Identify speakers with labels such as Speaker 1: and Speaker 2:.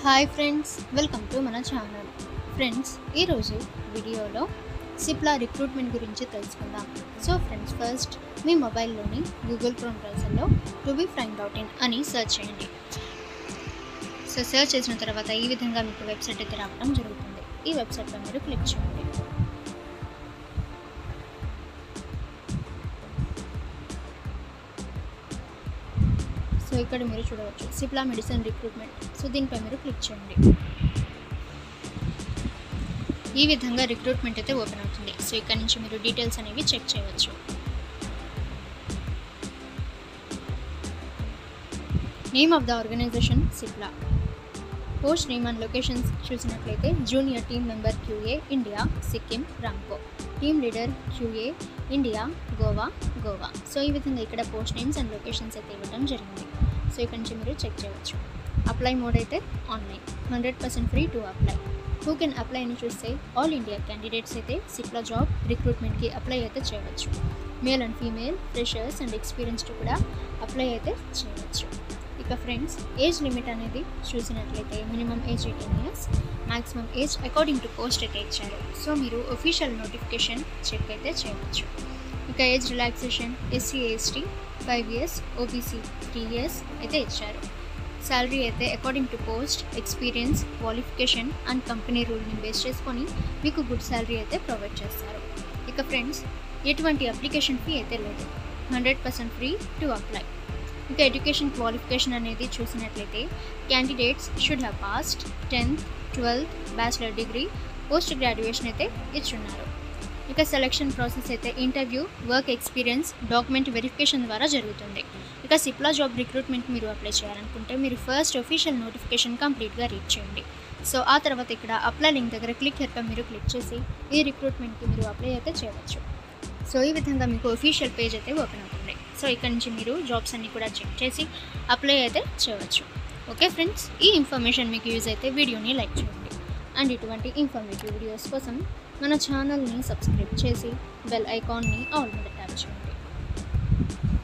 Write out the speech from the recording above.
Speaker 1: hi friends welcome to మన channel friends ఈరోజు వీడియోలో సిప్లా రిక్రూట్మెంట్ గురించి తెలుసుకుందాం సో ఫ్రెండ్స్ ఫస్ట్ మీ మొబైల్లోని గూగుల్ క్రోమ్ బ్రౌజర్లో to be find out in అని సెర్చ్ చేయండి సో సెర్చ్ చేసిన తర్వాత ఈ విధంగా మీకు వెబ్సైట్ అయితే రావడం జరుగుతుంది ఈ వెబ్సైట్లో మీరు క్లిక్ చేయండి సో ఇక్కడ మీరు చూడవచ్చు సిప్లా మెడిసిన్ రిక్రూట్మెంట్ సో దీనిపై మీరు క్లిక్ చేయండి ఈ విధంగా రిక్రూట్మెంట్ అయితే ఓపెన్ అవుతుంది సో ఇక్కడ నుంచి మీరు డీటెయిల్స్ అనేవి చెక్ చేయవచ్చు name of the organisation Cipla post name and locations చూసినట్లయితే junior team member QA India Sikkim Rangpo team leader QA India Goa Goa so ఈ విధంగా ఇక్కడ పోస్ట్ నేమ్స్ అండ్ లొకేషన్స్ అయితే ఇవ్వడం జరిగింది సో ఇక్కడ నుంచి మీరు చెక్ చేయవచ్చు అప్లై మోడ్ అయితే online hundred percent free to apply who can apply అని చూస్తే ఆల్ ఇండియా క్యాండిడేట్స్ అయితే సిప్లా జాబ్ రిక్రూట్మెంట్కి అప్లై అయితే చేయవచ్చు male and female freshers and experienced కూడా అప్లై అయితే చేయవచ్చు ఇక ఫ్రెండ్స్ ఏజ్ లిమిట్ అనేది చూసినట్లయితే minimum age eighteen years maximum age according to post అయితే ఇచ్చారు సో మీరు ఒఫీషియల్ నోటిఫికేషన్ చెక్ అయితే చేయవచ్చు ఇక age relaxation SC ST five years OBC three years అయితే ఇచ్చారు శాలరీ అయితే according to post experience qualification and company రూల్ని బేస్ చేసుకొని మీకు గుడ్ శాలరీ అయితే ప్రొవైడ్ చేస్తారు ఇక ఫ్రెండ్స్ ఎటువంటి అప్లికేషన్ ఫీ అయితే లేదు hundred percent free to apply ఇక ఎడ్యుకేషన్ క్వాలిఫికేషన్ అనేది చూసినట్లయితే candidates should have passed tenth twelfth bachelor degree post graduation అయితే ఇచ్చున్నారు ఇక సెలక్షన్ ప్రాసెస్ అయితే interview work experience document verification ద్వారా జరుగుతుంది ఇక సిప్లా జాబ్ రిక్రూట్మెంట్ మీరు అప్లై చేయాలనుకుంటే మీరు ఫస్ట్ ఒఫీషియల్ నోటిఫికేషన్ కంప్లీట్గా రీడ్ చేయండి సో ఆ తర్వాత ఇక్కడ అప్లై లింక్ దగ్గర క్లిక్ హెర్పై మీరు క్లిక్ చేసి ఈ రిక్రూట్మెంట్కి మీరు అప్లై అయితే చేయవచ్చు సో ఈ విధంగా మీకు ఒఫీషియల్ పేజ్ అయితే ఓపెన్ అవుతుంది సో ఇక్కడ నుంచి మీరు జాబ్స్ అన్ని కూడా చెక్ చేసి అప్లై అయితే చేయవచ్చు ఓకే ఫ్రెండ్స్ ఈ ఇన్ఫర్మేషన్ మీకు యూజ్ అయితే వీడియోని లైక్ చేయండి అండ్ ఇటువంటి ఇన్ఫర్మేటివ్ వీడియోస్ కోసం మన ఛానల్ని సబ్స్క్రైబ్ చేసి బెల్ ఐకాన్ని ఆల్ మీద ట్యాప్ చేయండి